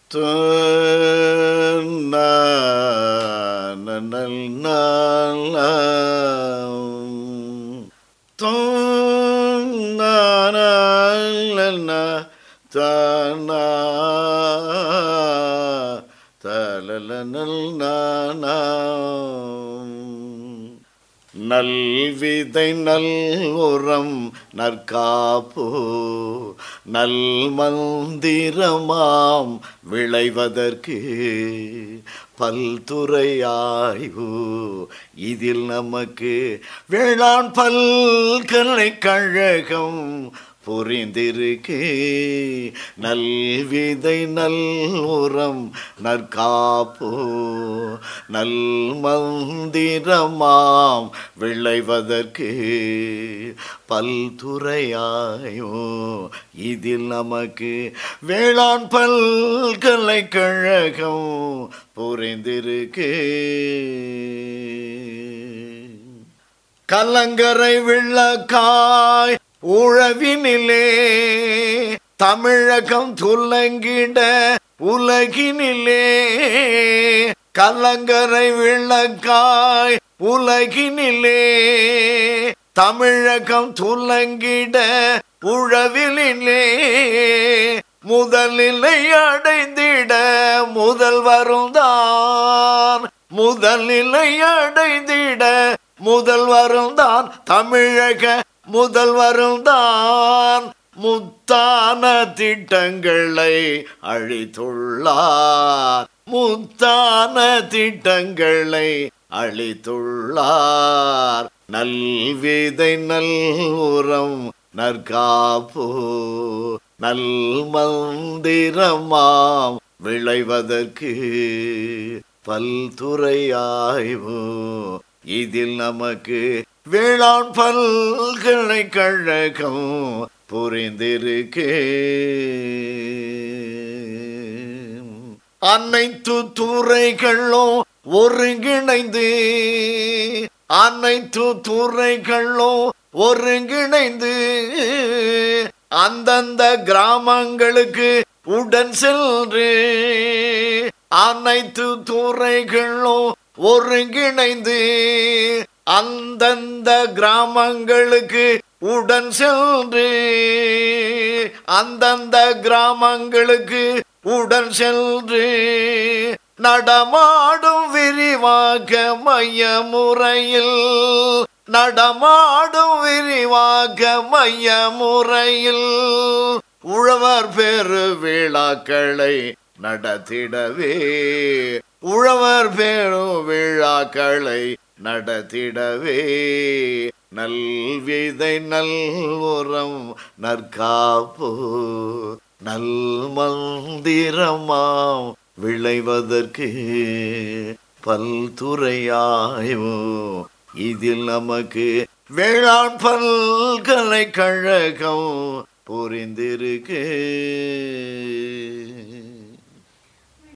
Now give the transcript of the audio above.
நல்விதை நல் உரம் நற்காப்பு நல் மந்திரமாம் விளைவதற்கு பல்துறை ஆய்வு இதில் நமக்கு வேளாண் பல்கலைக்கழகம் புரிந்திருக்கு நல்விதை நல் உரம் நற்காப்பு நல் மந்திரமாம் விளைவதற்கு பல்துறையாயோ இதில் நமக்கு வேளாண் பல்கலைக்கழகம் புரிந்திருக்கு கலங்கரை விளக்காய் உழவினிலே தமிழகம் துலங்கிட உலகினிலே கலங்கரை விளக்காய் உலகினிலே தமிழகம் துலங்கிட உழவினிலே முதலிலை அடைந்திட முதல் வருந்தான் முதலிலை அடைந்திட முதல் வருந்தான் தமிழக முதல்வரும் தான் முத்தான திட்டங்களை அழித்துள்ளார் முத்தான திட்டங்களை அழித்துள்ளார் நல்விதை நல் உரம் நற்காப்பு நல் மந்திரமாம் விளைவதற்கு பல்துறை ஆய்வு இதில் நமக்கு வேளாண் பல்கலைக்கழகம் புரிந்திருக்கு அனைத்து துறைகளும் ஒருங்கிணைந்து அனைத்து துறைகளும் ஒருங்கிணைந்து அந்தந்த கிராமங்களுக்கு உடன் சென்று அனைத்து துறைகளும் ஒருங்கிணைந்து அந்தந்த கிராமங்களுக்கு உடன் சென்று அந்தந்த கிராமங்களுக்கு உடன் சென்று நடமாடும் விரிவாக்க மைய முறையில் நடமாடும் விரிவாக்க மைய முறையில் உழவர் பெரு விழாக்களை நடத்திடவே உழவர் பெரும் விழாக்களை நடத்திடவே நல்விதை நல் உரம் நற்காப்பு நல் மந்திரமாம் விளைவதற்கு பல்துறையாயோ இதில் நமக்கு வேளாண் பல்கலைக்கழகம் புரிந்திருக்கு